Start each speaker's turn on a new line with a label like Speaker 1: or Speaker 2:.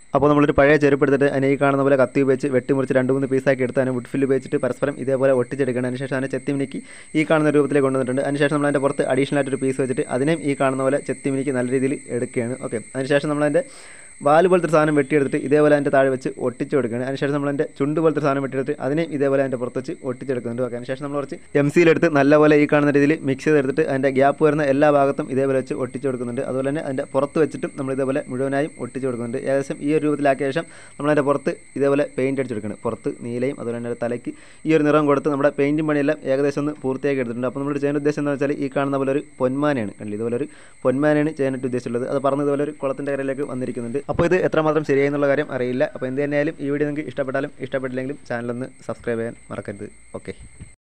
Speaker 1: അപ്പോൾ നമ്മളൊരു പഴയ ചെരുപ്പ് എടുത്തിട്ട് അതിനെ ഈ കാണുന്ന പോലെ കത്തി ഉപയോഗിച്ച് വെട്ടിമുറിച്ച് രണ്ട് മൂന്ന് പീസാക്കി എടുത്ത് അതിനെ വുഡ് ഫില്ല് ഉപയോഗിച്ചിട്ട് പരസ്പരം ഇതേപോലെ ഒട്ടിച്ചെടുക്കണം അതിനുശേഷം അതിനെ ചെത്തിമിനിക്ക് ഈ കാണുന്ന രൂപത്തിലേക്ക് കൊണ്ടുവന്നിട്ടുണ്ട് അതിനുശേഷം നമ്മൾ അതിൻ്റെ പുറത്ത് അഡീഷണൽ ആയിട്ടൊരു പീസ് വെച്ചിട്ട് അതിനെയും ഈ കാണുന്ന പോലെ ചെത്തിമിനിക്ക് നല്ല രീതിയിൽ എടുക്കുകയാണ് ഓക്കെ അതിനുശേഷം നമ്മളതിൻ്റെ വാല് പോലത്തെ ഒരു സാധനം വെട്ടിയെടുത്തിട്ട് ഇതേപോലെ അതിൻ്റെ താഴെ വെച്ച് ഒട്ടിച്ച് കൊടുക്കുകയാണ് അതിനുശേഷം നമ്മൾ അതിൻ്റെ ചുണ്ട് പോലത്തെ ഒരു സാധനം വെട്ടിയെടുത്ത് അതിനെയും ഇതേപോലെ അതിൻ്റെ പുറത്ത് വെച്ച് ഒട്ടിച്ചെടുക്കുന്നുണ്ട് ഓക്കെ അതിനുശേഷം നമ്മൾ കുറച്ച് എം സിയിലെടുത്ത് നല്ലപോലെ ഈ കാണുന്ന രീതിയിൽ മിക്സ് ചെയ്തെടുത്തിട്ട് അതിൻ്റെ ഗ്യാപ്പ് വരുന്ന എല്ലാ ഭാഗത്തും ഇതേപോലെ വെച്ച് ഒട്ടിച്ച് കൊടുക്കുന്നുണ്ട് അതുപോലെ തന്നെ അതിൻ്റെ പുറത്ത് വെച്ചിട്ടും നമ്മൾ ഇതേപോലെ മുഴുവനായും ഒട്ടിച്ച് കൊടുക്കുന്നുണ്ട് ഏകദേശം ഈ ഒരു രൂപത്തിലാക്കിയ ശേഷം നമ്മൾ അതിൻ്റെ പുറത്ത് ഇതേപോലെ പെയിൻറ്റ് അടിച്ചെടുക്കണം പുറത്ത് നീലയും അതുപോലെ തന്നെ തലയ്ക്ക് ഈ ഒരു നിറം കൊടുത്ത് നമ്മുടെ പെയിൻറ്റും പണിയെല്ലാം ഏകദേശം ഒന്ന് പൂർത്തിയാക്കി എടുത്തിട്ടുണ്ട് അപ്പോൾ നമ്മൾ ചെയ്യാൻ ഉദ്ദേശം എന്താ വെച്ചാൽ ഈ കാണുന്ന പോലെ ഒരു പൊന്മാനയാണ് കണ്ടില്ല ഇതുപോലെ ഒരു പൊന്മാനയാണ് ചെയ്യാനായിട്ട് ഉദ്ദേശിച്ചുള്ളത് അത് പറഞ്ഞ ഇതുപോലെ ഒരു കുളത്തിൻ്റെ കരയിലേക്ക് വന്നിരിക്കുന്നുണ്ട് അപ്പോൾ ഇത് എത്രമാത്രം ശരിയായി എന്നുള്ള കാര്യം അറിയില്ല അപ്പോൾ എന്ത് തന്നെയായാലും ഈ വീഡിയോ നിങ്ങൾക്ക് ഇഷ്ടപ്പെട്ടാലും ഇഷ്ടപ്പെട്ടില്ലെങ്കിലും ചാനലൊന്ന് സബ്സ്ക്രൈബ് ചെയ്യാൻ മറക്കരുത് ഓക്കെ